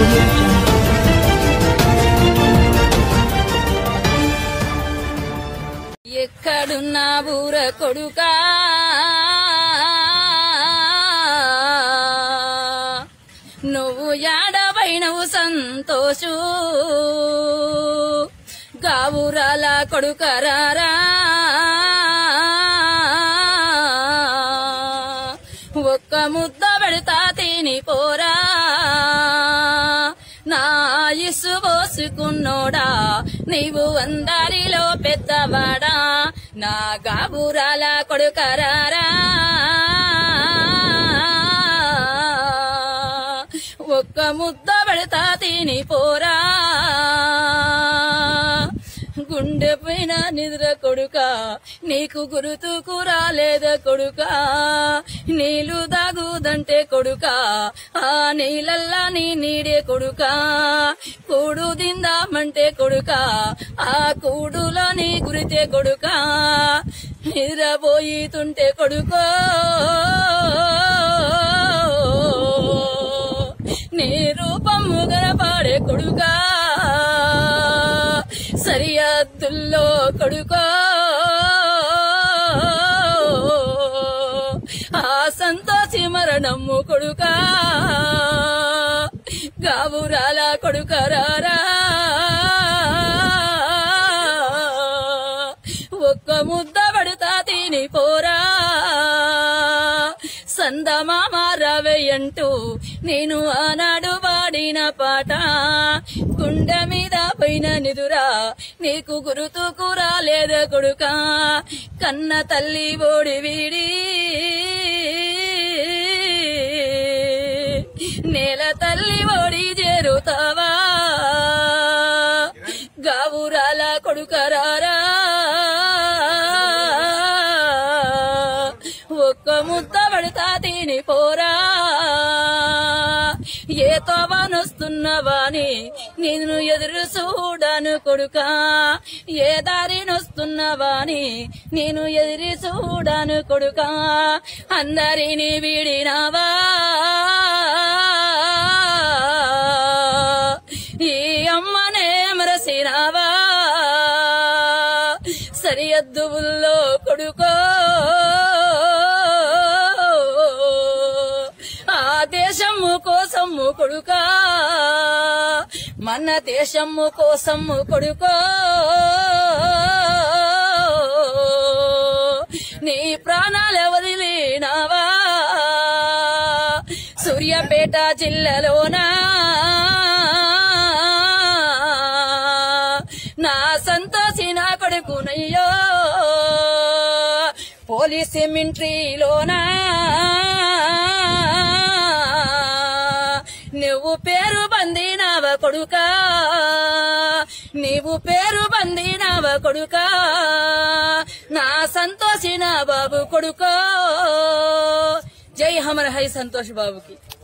audio jungle. ఎక్కడున్నా బూర కొడుకా నువ్వు యాడబైనవు సంతోషు గావురాల కొడుకరారా ఒక్క ముద్ద పెడతా తిని పోరా నా ఇసు పోసుకున్నోడా నీవు అందరిలో పెద్దవాడా నా గాబురాల కొడుకరారా ఒక్క ముద్ద పెడతా తిని పోరా గుండె పైన నిద్ర కొడుక నీకు గురుతుకు రాలేద కొడుక నీళ్లు దాగుదంటే కొడుక ఆ నీళ్ళల్లా నీ నీడే కొడుక కూడు దిందామంటే కొడుక ఆ కూడులో నీ గురితే కొడుక నిద్రపోయితుంటే కొడుకో నీ రూపము గనపాడే కొడుకా సరిహద్దుల్లో కొడుకో ఆ సంతోషి మరణము కొడుకా గాబురాల కొడుకరారా ఒక్క ముద్ద పడుతా తిని పోరా సందమామ రవయ్యంటూ నేను ఆనాడు పాడిన పాట గుండె మీద పైన నిదురా నీకు గురుతుకు రాలేద కొడుక కన్న తల్లి ఓడి వీడి నేల తల్లి ఓడి చేరుతావా గావురాల కొడుకరారా ఒక్క ముద్ద పడతా తిని పోరా ఏ తోవనొస్తున్నవాని నిన్ను ఎదురు చూడాను కొడుక ఏ దారినొస్తున్నవాని నేను ఎదురు చూడాను కొడుక అందరిని వీడినావా ఈ అమ్మనే మరసినావా సరిహద్దుల్లో కొడుకో ఆ దేశము కోసము కొడుకా మన దేశము కోసము కొడుకో నీ ప్రాణాలు వదిలినావా సూర్యాపేట జిల్లాలోనా నా సంతోషి నా కొడుకునయ్యో పోలీస్ మింట్రీలోనా నువ్వు పేరు బందినావ కొడుక నీవు పేరు బందినావ కొడుక నా సంతోషి నా బాబు కొడుకో జై హమర్ హై సంతోష్ బాబుకి